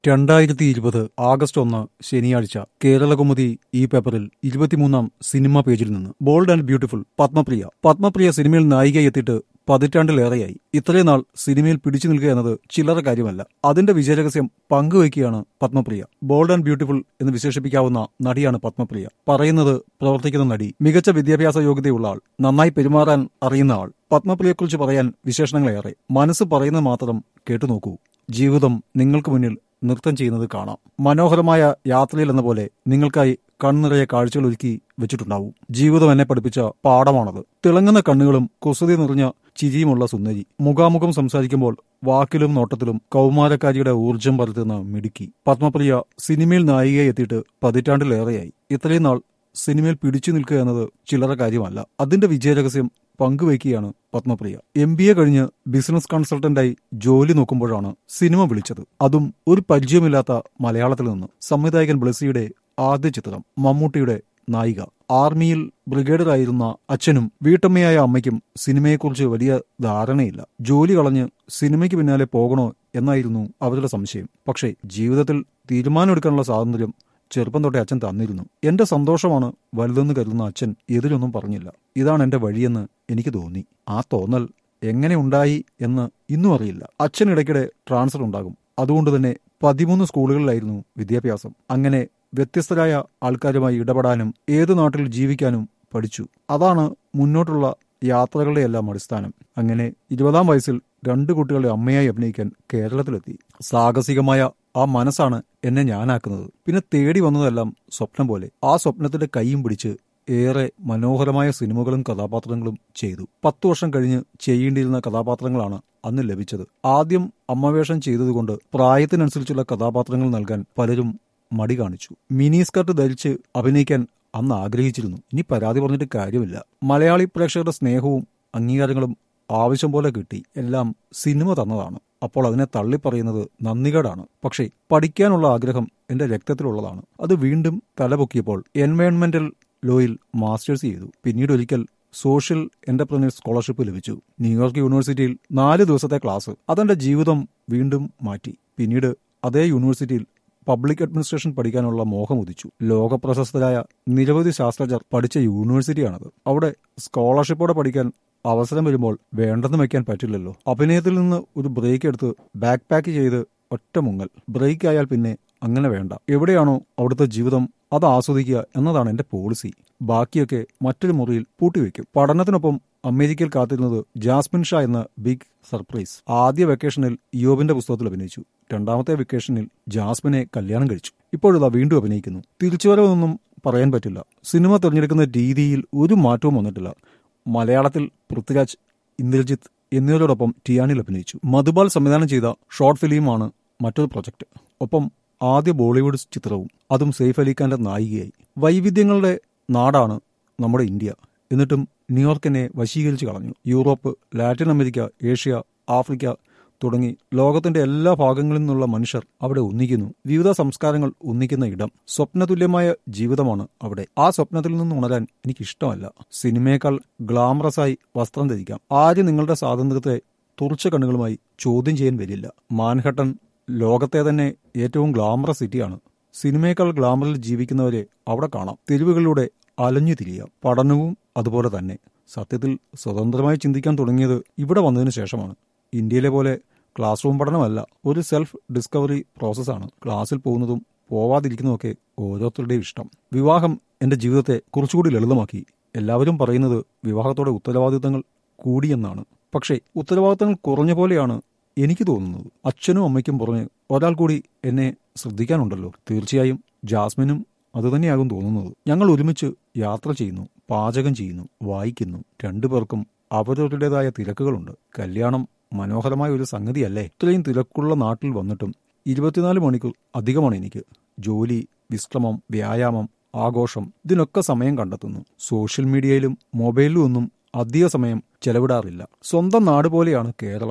രണ്ടായിരത്തി ഇരുപത് ആഗസ്റ്റ് ഒന്ന് ശനിയാഴ്ച കേരളകൗമുദി ഈ പേപ്പറിൽ ഇരുപത്തിമൂന്നാം സിനിമ പേജിൽ നിന്ന് bold and beautiful Padmapriya Padmapriya സിനിമയിൽ നായികയെത്തിയിട്ട് പതിറ്റാണ്ടിലേറെയായി ഇത്രയും നാൾ സിനിമയിൽ പിടിച്ചു നിൽക്കുക എന്നത് ചില്ലറ കാര്യമല്ല അതിന്റെ വിജയരഹസ്യം പങ്കുവയ്ക്കുകയാണ് പത്മപ്രിയ ബോൾഡ് ആൻഡ് ബ്യൂട്ടിഫുൾ എന്ന് വിശേഷിപ്പിക്കാവുന്ന നടിയാണ് പത്മപ്രിയ പറയുന്നത് പ്രവർത്തിക്കുന്ന നടി മികച്ച വിദ്യാഭ്യാസ യോഗ്യതയുള്ള ആൾ നന്നായി പെരുമാറാൻ അറിയുന്ന ആൾ പത്മപ്രിയയെക്കുറിച്ച് പറയാൻ വിശേഷണങ്ങളേറെ മനസ്സ് പറയുന്നത് മാത്രം കേട്ടുനോക്കൂ ജീവിതം നിങ്ങൾക്ക് മുന്നിൽ നൃത്തം ചെയ്യുന്നത് കാണാം മനോഹരമായ യാത്രയിൽ എന്ന പോലെ നിങ്ങൾക്കായി കൺനിറയെ കാഴ്ചകൾ ഒരുക്കി വെച്ചിട്ടുണ്ടാവും ജീവിതം എന്നെ പഠിപ്പിച്ച പാഠമാണത് തിളങ്ങുന്ന കണ്ണുകളും കുസൃതി നിറഞ്ഞ ചിരിയുമുള്ള സുന്ദരി മുഖാമുഖം സംസാരിക്കുമ്പോൾ വാക്കിലും നോട്ടത്തിലും കൗമാരക്കാരിയുടെ ഊർജം പരത്തുന്ന മിടുക്കി പത്മപ്രിയ സിനിമയിൽ നായികയെ എത്തിയിട്ട് പതിറ്റാണ്ടിലേറെയായി ഇത്രയും നാൾ സിനിമയിൽ പിടിച്ചു നിൽക്കുക എന്നത് ചില്ലറ കാര്യമല്ല അതിന്റെ വിജയരഹസ്യം പങ്കുവയ്ക്കുകയാണ് പത്മപ്രിയ എം ബി എ കഴിഞ്ഞ് ബിസിനസ് കൺസൾട്ടന്റായി ജോലി നോക്കുമ്പോഴാണ് സിനിമ വിളിച്ചത് അതും ഒരു പരിചയമില്ലാത്ത മലയാളത്തിൽ നിന്ന് സംവിധായകൻ ബ്ലസിയുടെ ആദ്യ ചിത്രം മമ്മൂട്ടിയുടെ നായിക ആർമിയിൽ ബ്രിഗേഡറായിരുന്ന അച്ഛനും വീട്ടമ്മയായ അമ്മയ്ക്കും സിനിമയെക്കുറിച്ച് വലിയ ധാരണയില്ല ജോലി കളഞ്ഞ് സിനിമയ്ക്ക് പിന്നാലെ പോകണോ എന്നായിരുന്നു അവരുടെ സംശയം പക്ഷേ ജീവിതത്തിൽ തീരുമാനമെടുക്കാനുള്ള സ്വാതന്ത്ര്യം ചെറുപ്പം തൊട്ടേ അച്ഛൻ തന്നിരുന്നു എന്റെ സന്തോഷമാണ് വലുതെന്ന് കരുതുന്ന അച്ഛൻ എതിരൊന്നും പറഞ്ഞില്ല ഇതാണ് എന്റെ വഴിയെന്ന് എനിക്ക് തോന്നി ആ തോന്നൽ എങ്ങനെ ഉണ്ടായി എന്ന് ഇന്നും അറിയില്ല അച്ഛൻ ഇടയ്ക്കിടെ ട്രാൻസ്ഫർ ഉണ്ടാകും അതുകൊണ്ട് തന്നെ പതിമൂന്ന് സ്കൂളുകളിലായിരുന്നു വിദ്യാഭ്യാസം അങ്ങനെ വ്യത്യസ്തരായ ആൾക്കാരുമായി ഇടപെടാനും ഏതു നാട്ടിൽ ജീവിക്കാനും പഠിച്ചു അതാണ് മുന്നോട്ടുള്ള യാത്രകളുടെ എല്ലാം അടിസ്ഥാനം അങ്ങനെ ഇരുപതാം വയസ്സിൽ രണ്ട് കുട്ടികളുടെ അമ്മയായി അഭിനയിക്കാൻ കേരളത്തിലെത്തി സാഹസികമായ ആ മനസ്സാണ് എന്നെ ഞാനാക്കുന്നത് പിന്നെ തേടി വന്നതെല്ലാം സ്വപ്നം പോലെ ആ സ്വപ്നത്തിന്റെ കൈയും പിടിച്ച് ഏറെ മനോഹരമായ സിനിമകളും കഥാപാത്രങ്ങളും ചെയ്തു പത്തു വർഷം കഴിഞ്ഞ് ചെയ്യേണ്ടിയിരുന്ന കഥാപാത്രങ്ങളാണ് അന്ന് ലഭിച്ചത് ആദ്യം അമ്മവേഷം ചെയ്തതുകൊണ്ട് പ്രായത്തിനനുസരിച്ചുള്ള കഥാപാത്രങ്ങൾ നൽകാൻ പലരും മടി കാണിച്ചു മിനി സ്കർട്ട് ധരിച്ച് അഭിനയിക്കാൻ അന്ന് ആഗ്രഹിച്ചിരുന്നു ഇനി പരാതി പറഞ്ഞിട്ട് കാര്യമില്ല മലയാളി പ്രേക്ഷകരുടെ സ്നേഹവും അംഗീകാരങ്ങളും ആവശ്യം പോലെ കിട്ടി എല്ലാം സിനിമ തന്നതാണ് അപ്പോൾ അതിനെ തള്ളിപ്പറയുന്നത് നന്ദികേടാണ് പക്ഷേ പഠിക്കാനുള്ള ആഗ്രഹം എന്റെ രക്തത്തിലുള്ളതാണ് അത് വീണ്ടും തലപൊക്കിയപ്പോൾ എൻവയോൺമെന്റൽ ലോയിൽ മാസ്റ്റേഴ്സ് ചെയ്തു പിന്നീട് ഒരിക്കൽ സോഷ്യൽ എന്റർപ്രണേഴ്സ് സ്കോളർഷിപ്പ് ലഭിച്ചു ന്യൂയോർക്ക് യൂണിവേഴ്സിറ്റിയിൽ നാല് ദിവസത്തെ ക്ലാസ് അതെന്റെ ജീവിതം വീണ്ടും മാറ്റി പിന്നീട് അതേ യൂണിവേഴ്സിറ്റിയിൽ പബ്ലിക് അഡ്മിനിസ്ട്രേഷൻ പഠിക്കാനുള്ള മോഹം ഉദിച്ചു ലോകപ്രശസ്തരായ നിരവധി ശാസ്ത്രജ്ഞർ പഠിച്ച യൂണിവേഴ്സിറ്റിയാണത് അവിടെ സ്കോളർഷിപ്പോടെ പഠിക്കാൻ അവസരം വരുമ്പോൾ വേണ്ടെന്ന് വെക്കാൻ പറ്റില്ലല്ലോ അഭിനയത്തിൽ നിന്ന് ഒരു ബ്രേക്ക് എടുത്ത് ബാക്ക് പാക്ക് ചെയ്ത് ഒറ്റ മുങ്ങൽ ബ്രേക്ക് ആയാൽ പിന്നെ അങ്ങനെ വേണ്ട എവിടെയാണോ അവിടുത്തെ ജീവിതം അത് ആസ്വദിക്കുക എന്നതാണ് എന്റെ പോളിസി ബാക്കിയൊക്കെ മറ്റൊരു മുറിയിൽ പൂട്ടിവെക്കും പഠനത്തിനൊപ്പം അമേരിക്കയിൽ കാത്തിരുന്നത് ജാസ്മിൻ ഷാ എന്ന ബിഗ് സർപ്രൈസ് ആദ്യ വെക്കേഷനിൽ യോബിന്റെ പുസ്തകത്തിൽ അഭിനയിച്ചു രണ്ടാമത്തെ വെക്കേഷനിൽ ജാസ്മിനെ കല്യാണം കഴിച്ചു ഇപ്പോഴിതാ വീണ്ടും അഭിനയിക്കുന്നു തിരിച്ചുവരവൊന്നും പറയാൻ പറ്റില്ല സിനിമ തിരഞ്ഞെടുക്കുന്ന രീതിയിൽ ഒരു മാറ്റവും വന്നിട്ടില്ല മലയാളത്തിൽ പൃഥ്വിരാജ് ഇന്ദ്രജിത്ത് എന്നിവരോടൊപ്പം ടിയാനിൽ അഭിനയിച്ചു മധുബാൽ സംവിധാനം ചെയ്ത ഷോർട്ട് ഫിലിമാണ് മറ്റൊരു പ്രൊജക്ട് ഒപ്പം ആദ്യ ബോളിവുഡ് ചിത്രവും അതും സെയ്ഫ് അലിഖാന്റെ നായികയായി വൈവിധ്യങ്ങളുടെ നാടാണ് നമ്മുടെ ഇന്ത്യ എന്നിട്ടും ന്യൂയോർക്കിനെ വശീകരിച്ചു കളഞ്ഞു Europe Latin America Asia Africa തുടങ്ങി ലോകത്തിന്റെ എല്ലാ ഭാഗങ്ങളിൽ നിന്നുള്ള മനുഷ്യർ അവിടെ ഒന്നിക്കുന്നു വിവിധ സംസ്കാരങ്ങൾ ഒന്നിക്കുന്ന ഇടം സ്വപ്നതുല്യമായ ജീവിതമാണ് അവിടെ ആ സ്വപ്നത്തിൽ നിന്ന് ഉണരാൻ എനിക്ക് ഇഷ്ടമല്ല സിനിമയേക്കാൾ ഗ്ലാമറസായി വസ്ത്രം ധരിക്കാം ആര് നിങ്ങളുടെ സ്വാതന്ത്ര്യത്തെ തുറച്ച കണ്ണുകളുമായി ചോദ്യം ചെയ്യാൻ വരില്ല മാൻഹട്ടൻ ലോകത്തെ തന്നെ ഏറ്റവും ഗ്ലാമറസ് സിറ്റിയാണ് സിനിമയേക്കാൾ ഗ്ലാമറിൽ ജീവിക്കുന്നവരെ അവിടെ കാണാം തെരുവുകളിലൂടെ അലഞ്ഞു തിരിയാം പഠനവും അതുപോലെ തന്നെ സത്യത്തിൽ സ്വതന്ത്രമായി ചിന്തിക്കാൻ തുടങ്ങിയത് ഇവിടെ വന്നതിന് ശേഷമാണ് ഇന്ത്യയിലെ പോലെ ക്ലാസ് റൂം പഠനമല്ല ഒരു സെൽഫ് ഡിസ്കവറി പ്രോസസ്സാണ് ക്ലാസ്സിൽ പോകുന്നതും പോവാതിരിക്കുന്നതൊക്കെ ഓരോരുത്തരുടെയും ഇഷ്ടം വിവാഹം എന്റെ ജീവിതത്തെ കുറച്ചുകൂടി ലളിതമാക്കി എല്ലാവരും പറയുന്നത് വിവാഹത്തോടെ ഉത്തരവാദിത്തങ്ങൾ കൂടിയെന്നാണ് പക്ഷേ ഉത്തരവാദിത്തങ്ങൾ കുറഞ്ഞ പോലെയാണ് എനിക്ക് തോന്നുന്നത് അച്ഛനും അമ്മയ്ക്കും പുറമെ ഒരാൾ കൂടി എന്നെ ശ്രദ്ധിക്കാനുണ്ടല്ലോ തീർച്ചയായും ജാസ്മിനും അതുതന്നെയാകും തോന്നുന്നത് ഞങ്ങൾ ഒരുമിച്ച് യാത്ര ചെയ്യുന്നു പാചകം ചെയ്യുന്നു വായിക്കുന്നു രണ്ടുപേർക്കും അവരവരുടേതായ തിരക്കുകളുണ്ട് കല്യാണം മനോഹരമായ ഒരു സംഗതിയല്ലേ ഇത്രയും തിരക്കുള്ള നാട്ടിൽ വന്നിട്ടും ഇരുപത്തിനാല് മണിക്കൂർ അധികമാണ് എനിക്ക് ജോലി വിശ്രമം വ്യായാമം ആഘോഷം ഇതിനൊക്കെ സമയം കണ്ടെത്തുന്നു സോഷ്യൽ മീഡിയയിലും മൊബൈലിലും ഒന്നും അധിക സമയം ചെലവിടാറില്ല സ്വന്തം നാട് പോലെയാണ് കേരളം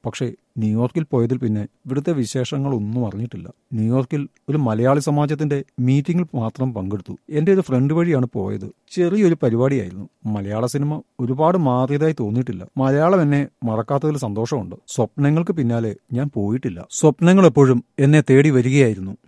പക്ഷേ ന്യൂയോർക്കിൽ പോയതിൽ പിന്നെ ഇവിടുത്തെ വിശേഷങ്ങളൊന്നും അറിഞ്ഞിട്ടില്ല ന്യൂയോർക്കിൽ ഒരു മലയാളി സമാജത്തിന്റെ മീറ്റിംഗിൽ മാത്രം പങ്കെടുത്തു എന്റെ ഒരു ഫ്രണ്ട് വഴിയാണ് പോയത് ചെറിയൊരു പരിപാടിയായിരുന്നു മലയാള സിനിമ ഒരുപാട് മാറിയതായി തോന്നിയിട്ടില്ല മലയാളം എന്നെ മറക്കാത്തതിൽ സന്തോഷമുണ്ട് സ്വപ്നങ്ങൾക്ക് പിന്നാലെ ഞാൻ പോയിട്ടില്ല സ്വപ്നങ്ങൾ എപ്പോഴും എന്നെ തേടി വരികയായിരുന്നു